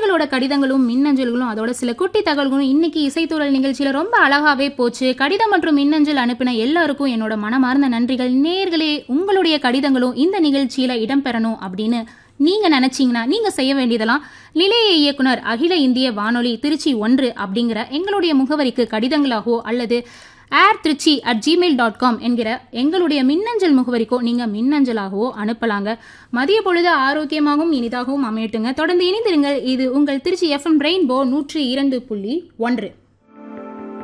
உங்களோட கடிதங்களும் மின்னஞ்சல்களும் அதோட சில குட்டி தகவல்களும் இன்னைக்கு இசைத்தூரல் நிகழ்ச்சியில ரொம்ப அழகாவே போச்சு கடிதம் மற்றும் மின்னஞ்சல் அனுப்பின எல்லாருக்கும் என்னோட மனமார்ந்த நன்றிகள் நேர்களே உங்களுடைய கடிதங்களும் இந்த நிகழ்ச்சியில இடம்பெறணும் அப்படின்னு நீங்க நினைச்சீங்கன்னா நீங்க செய்ய வேண்டியதெல்லாம் நிலைய இயக்குனர் அகில இந்திய வானொலி திருச்சி ஒன்று அப்படிங்கிற எங்களுடைய முகவரிக்கு கடிதங்களாகவோ அல்லது air Trichy at Gmail dot com என்கிற எங்களுடைய மின்னஞ்சல் முகவரிக்கோ நீங்க மின்னஞ்சலாகவோ அனுப்பலாங்க மதிய பொழுது ஆரோக்கியமாகவும் இனிதாகவும் அமையட்டுங்க தொடர்ந்து இணைந்திருங்கள் இது உங்கள் திருச்சி எஃப்எம் ரெயின்போ நூற்றி இரண்டு புள்ளி ஒன்று